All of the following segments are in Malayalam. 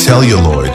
celluloid.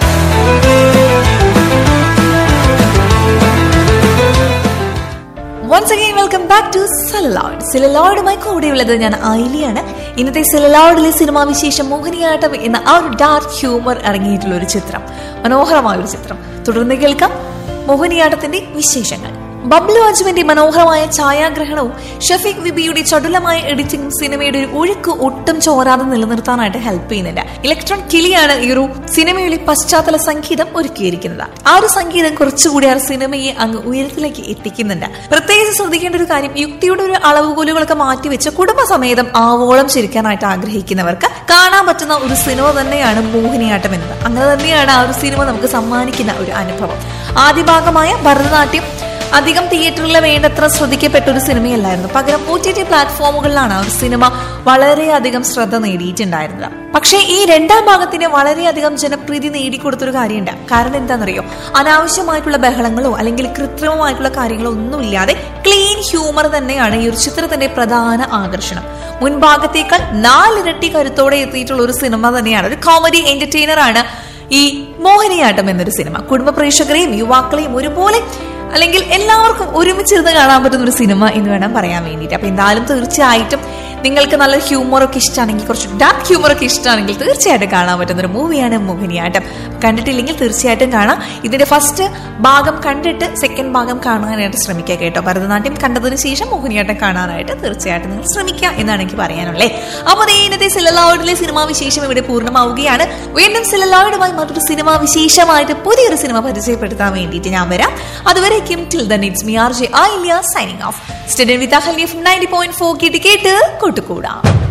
Once again welcome back to celluloid സെലലോഡുമായി കൂടെയുള്ളത് ഞാൻ ഐലിയാണ് ഇന്നത്തെ സെലലോഡിലെ സിനിമാ വിശേഷം മോഹിനിയാട്ടം എന്ന ആ ഒരു ഡാർക്ക് ഹ്യൂമർ ഇറങ്ങിയിട്ടുള്ള ഒരു ചിത്രം മനോഹരമായ ഒരു ചിത്രം തുടർന്ന് കേൾക്കാം മോഹിനിയാട്ടത്തിന്റെ വിശേഷങ്ങൾ ബബ്ലു അജുവിന്റെ മനോഹരമായ ഛായാഗ്രഹണവും ഷഫീഖ് വിബിയുടെ ചടുലമായ എഡിറ്റിംഗും സിനിമയുടെ ഒരു ഒഴുക്ക് ഒട്ടും ചോരാതെ നിലനിർത്താനായിട്ട് ഹെൽപ്പ് ചെയ്യുന്നുണ്ട് ഇലക്ട്രോൺ കിളിയാണ് ഈ ഒരു സിനിമയുടെ പശ്ചാത്തല സംഗീതം ഒരുക്കിയിരിക്കുന്നത് ആ ഒരു സംഗീതം കുറച്ചുകൂടി ആ സിനിമയെ അങ്ങ് ഉയരത്തിലേക്ക് എത്തിക്കുന്നുണ്ട് പ്രത്യേകിച്ച് ശ്രദ്ധിക്കേണ്ട ഒരു കാര്യം യുക്തിയുടെ ഒരു അളവുകോലുകളൊക്കെ മാറ്റിവെച്ച് കുടുംബസമേതം ആവോളം ചിരിക്കാനായിട്ട് ആഗ്രഹിക്കുന്നവർക്ക് കാണാൻ പറ്റുന്ന ഒരു സിനിമ തന്നെയാണ് മോഹിനിയാട്ടം എന്നത് അങ്ങനെ തന്നെയാണ് ആ ഒരു സിനിമ നമുക്ക് സമ്മാനിക്കുന്ന ഒരു അനുഭവം ആദ്യ ഭാഗമായ ഭരതനാട്യം അധികം തിയേറ്ററിൽ വേണ്ടത്ര ശ്രദ്ധിക്കപ്പെട്ട ഒരു സിനിമയല്ലായിരുന്നു പകരം ഒ ടി ടി പ്ലാറ്റ്ഫോമുകളിലാണ് ആ ഒരു സിനിമ വളരെയധികം ശ്രദ്ധ നേടിയിട്ടുണ്ടായിരുന്നത് പക്ഷേ ഈ രണ്ടാം ഭാഗത്തിന് വളരെയധികം ജനപ്രീതി നേടിക്കൊടുത്തൊരു കാര്യമുണ്ട് കാരണം എന്താണെന്നറിയോ അനാവശ്യമായിട്ടുള്ള ബഹളങ്ങളോ അല്ലെങ്കിൽ കൃത്രിമമായിട്ടുള്ള കാര്യങ്ങളോ ഒന്നുമില്ലാതെ ക്ലീൻ ഹ്യൂമർ തന്നെയാണ് ഈ ഒരു ചിത്രത്തിന്റെ പ്രധാന ആകർഷണം മുൻഭാഗത്തേക്കാൾ നാലിരട്ടി കരുത്തോടെ എത്തിയിട്ടുള്ള ഒരു സിനിമ തന്നെയാണ് ഒരു കോമഡി എന്റർടൈനർ ആണ് ഈ മോഹിനിയാട്ടം എന്നൊരു സിനിമ കുടുംബ പ്രേക്ഷകരെയും യുവാക്കളെയും ഒരുപോലെ അല്ലെങ്കിൽ എല്ലാവർക്കും ഒരുമിച്ചിരുന്ന് കാണാൻ പറ്റുന്ന ഒരു സിനിമ എന്ന് വേണം പറയാൻ വേണ്ടിയിട്ട് അപ്പൊ എന്തായാലും തീർച്ചയായിട്ടും നിങ്ങൾക്ക് നല്ല ഹ്യൂമറൊക്കെ ഇഷ്ടമാണെങ്കിൽ കുറച്ച് ഡാർക്ക് ഹ്യൂമറൊക്കെ ഇഷ്ടമാണെങ്കിൽ തീർച്ചയായിട്ടും കാണാൻ പറ്റുന്ന ഒരു മൂവിയാണ് മോഹിനിയാട്ടം കണ്ടിട്ടില്ലെങ്കിൽ തീർച്ചയായിട്ടും കാണാം ഇതിന്റെ ഫസ്റ്റ് ഭാഗം കണ്ടിട്ട് സെക്കൻഡ് ഭാഗം കാണാനായിട്ട് ശ്രമിക്കുക കേട്ടോ ഭരതനാട്യം കണ്ടതിന് ശേഷം മോഹിനിയാട്ടം കാണാനായിട്ട് തീർച്ചയായിട്ടും നിങ്ങൾ ശ്രമിക്കുക എന്നാണ് എനിക്ക് പറയാനുള്ളത് അപ്പോൾ ദേ ഇന്നത്തെ സിലലോയിഡിലെ സിനിമാ വിശേഷം ഇവിടെ പൂർണ്ണമാവുകയാണ് വീണ്ടും സിലലോയിഡുമായി മറ്റൊരു സിനിമാ വിശേഷമായിട്ട് പുതിയൊരു സിനിമ പരിചയപ്പെടുത്താൻ വേണ്ടിയിട്ട് ഞാൻ വരാം അതുവരേക്കും till then it's me R J I signing off student with Ahalya ninety point four കേട്ട് കേട്ട് കൂട്ടുകൂടാം